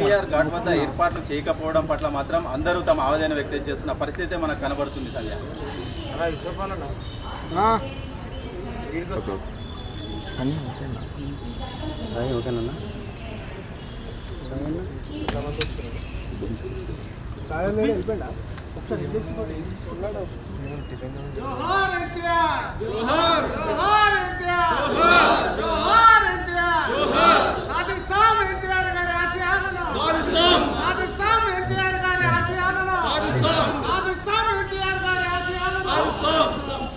ఎన్టీఆర్ ఘాట్ వద్ద ఏర్పాట్లు చేయకపోవడం పట్ల మాత్రం అందరూ తమ ఆవేదన వ్యక్తం చేస్తున్న పరిస్థితి మనకు కనబడుతుంది సంధ్య జోహార్ ఎన్టీఆర్ జోహార్ జోహార్ ఎన్టీఆర్ జోహార్ జోహార్ ఎన్టీఆర్ జోహార్ సాధిస్తాం ఎన్టీఆర్ గారి ఆశయాలను సాధిస్తాం సాధిస్తాం ఎన్టీఆర్ గారి ఆశయాలను సాధిస్తాం సాధిస్తాం ఎన్టీఆర్ గారి ఆశయాలను సాధిస్తాం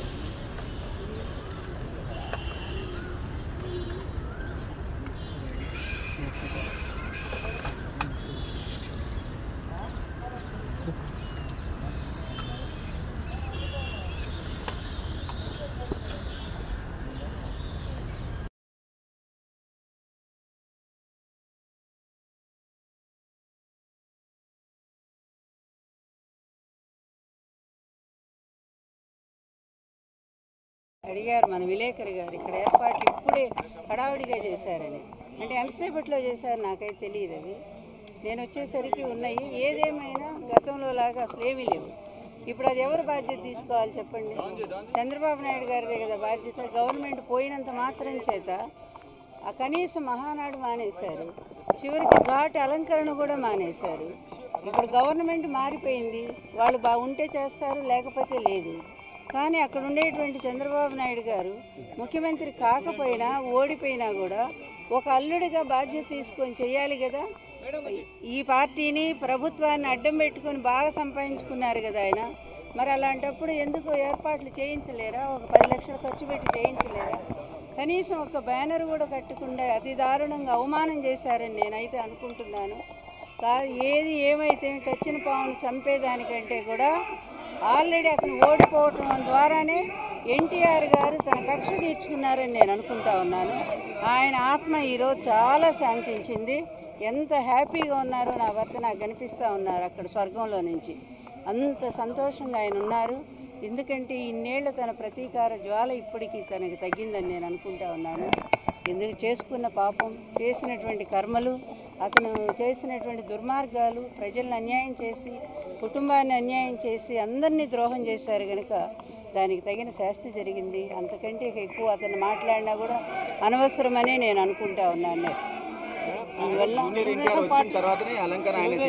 అడిగారు మన విలేకరి గారు ఇక్కడ ఏర్పాట్లు ఇప్పుడే హడావుడిగా చేశారని అంటే ఎంతసేపట్లో చేశారు నాకైతే తెలియదు అవి నేను వచ్చేసరికి ఉన్నాయి ఏదేమైనా గతంలో లాగా అసలు ఏమీ లేవు ఇప్పుడు అది ఎవరు బాధ్యత తీసుకోవాలి చెప్పండి చంద్రబాబు నాయుడు గారిదే కదా బాధ్యత గవర్నమెంట్ పోయినంత మాత్రం చేత ఆ కనీసం మహానాడు మానేశారు చివరికి ఘాట్ అలంకరణ కూడా మానేశారు ఇప్పుడు గవర్నమెంట్ మారిపోయింది వాళ్ళు బాగుంటే చేస్తారు లేకపోతే లేదు కానీ అక్కడ ఉండేటువంటి చంద్రబాబు నాయుడు గారు ముఖ్యమంత్రి కాకపోయినా ఓడిపోయినా కూడా ఒక అల్లుడిగా బాధ్యత తీసుకొని చేయాలి కదా ఈ పార్టీని ప్రభుత్వాన్ని అడ్డం పెట్టుకొని బాగా సంపాదించుకున్నారు కదా ఆయన మరి అలాంటప్పుడు ఎందుకు ఏర్పాట్లు చేయించలేరా ఒక పది లక్షలు ఖర్చు పెట్టి చేయించలేరా కనీసం ఒక బ్యానర్ కూడా కట్టకుండా అతి దారుణంగా అవమానం చేశారని నేనైతే అనుకుంటున్నాను కాదు ఏది ఏమైతే చచ్చిన పామును చంపేదానికంటే కూడా ఆల్రెడీ అతను ఓడిపోవటం ద్వారానే ఎన్టీఆర్ గారు తన కక్ష తీర్చుకున్నారని నేను అనుకుంటా ఉన్నాను ఆయన ఆత్మ ఈరోజు చాలా శాంతించింది ఎంత హ్యాపీగా ఉన్నారో నా భర్త నాకు కనిపిస్తూ ఉన్నారు అక్కడ స్వర్గంలో నుంచి అంత సంతోషంగా ఆయన ఉన్నారు ఎందుకంటే ఇన్నేళ్ల తన ప్రతీకార జ్వాల ఇప్పటికీ తనకి తగ్గిందని నేను అనుకుంటా ఉన్నాను ఎందుకు చేసుకున్న పాపం చేసినటువంటి కర్మలు అతను చేసినటువంటి దుర్మార్గాలు ప్రజలను అన్యాయం చేసి కుటుంబాన్ని అన్యాయం చేసి అందరినీ ద్రోహం చేశారు కనుక దానికి తగిన శాస్తి జరిగింది అంతకంటే ఇక ఎక్కువ అతను మాట్లాడినా కూడా అనవసరమనే నేను అనుకుంటా ఉన్నాను అందువల్ల జూనియర్ ఎన్టీఆర్ వచ్చిన తర్వాతనే ఈ అలంకరణ ఆయన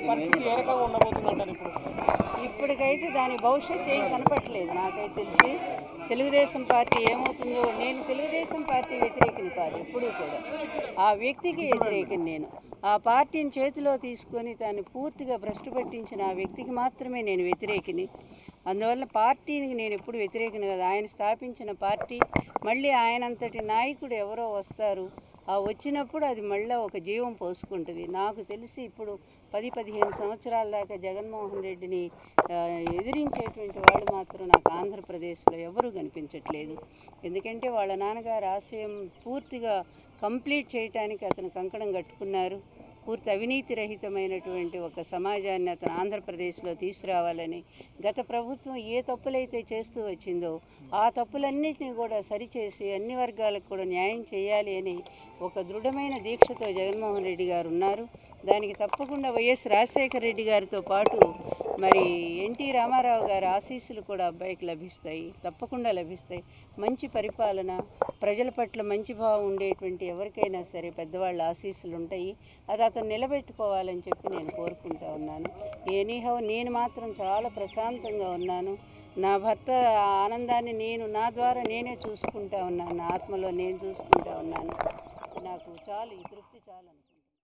చేయించారు ఇప్పటికైతే దాని భవిష్యత్తు ఏం కనపట్లేదు నాకైతే తెలిసి తెలుగుదేశం పార్టీ ఏమవుతుందో నేను తెలుగుదేశం పార్టీ వ్యతిరేకిని కాదు ఎప్పుడూ కూడా ఆ వ్యక్తికి వ్యతిరేకిని నేను ఆ పార్టీని చేతిలో తీసుకొని దాన్ని పూర్తిగా భ్రష్టు పట్టించిన ఆ వ్యక్తికి మాత్రమే నేను వ్యతిరేకిని అందువల్ల పార్టీకి నేను ఎప్పుడు వ్యతిరేకిని కదా ఆయన స్థాపించిన పార్టీ మళ్ళీ ఆయనంతటి నాయకుడు ఎవరో వస్తారు ఆ వచ్చినప్పుడు అది మళ్ళీ ఒక జీవం పోసుకుంటుంది నాకు తెలిసి ఇప్పుడు పది పదిహేను సంవత్సరాల దాకా జగన్మోహన్ రెడ్డిని ఆ, ఎదిరించేటువంటి వాళ్ళు మాత్రం నాకు ఆంధ్రప్రదేశ్లో ఎవరు కనిపించట్లేదు ఎందుకంటే వాళ్ళ నాన్నగారు ఆశయం పూర్తిగా కంప్లీట్ చేయటానికి అతను కంకణం కట్టుకున్నారు పూర్తి అవినీతి రహితమైనటువంటి ఒక సమాజాన్ని అతను ఆంధ్రప్రదేశ్లో తీసుకురావాలని గత ప్రభుత్వం ఏ తప్పులైతే చేస్తూ వచ్చిందో ఆ తప్పులన్నింటినీ కూడా సరిచేసి అన్ని వర్గాలకు కూడా న్యాయం చేయాలి అని ఒక దృఢమైన దీక్షతో జగన్మోహన్ రెడ్డి గారు ఉన్నారు దానికి తప్పకుండా వైఎస్ రాజశేఖర రెడ్డి గారితో పాటు మరి ఎన్టీ రామారావు గారి ఆశీస్సులు కూడా అబ్బాయికి లభిస్తాయి తప్పకుండా లభిస్తాయి మంచి పరిపాలన ప్రజల పట్ల మంచి భావం ఉండేటువంటి ఎవరికైనా సరే పెద్దవాళ్ళ ఆశీస్సులు ఉంటాయి అది అతను నిలబెట్టుకోవాలని చెప్పి నేను కోరుకుంటా ఉన్నాను ఎనీహౌ నేను మాత్రం చాలా ప్రశాంతంగా ఉన్నాను నా భర్త ఆనందాన్ని నేను నా ద్వారా నేనే చూసుకుంటా ఉన్నాను నా ఆత్మలో నేను చూసుకుంటా ఉన్నాను నాకు చాలు ఈ తృప్తి చాలు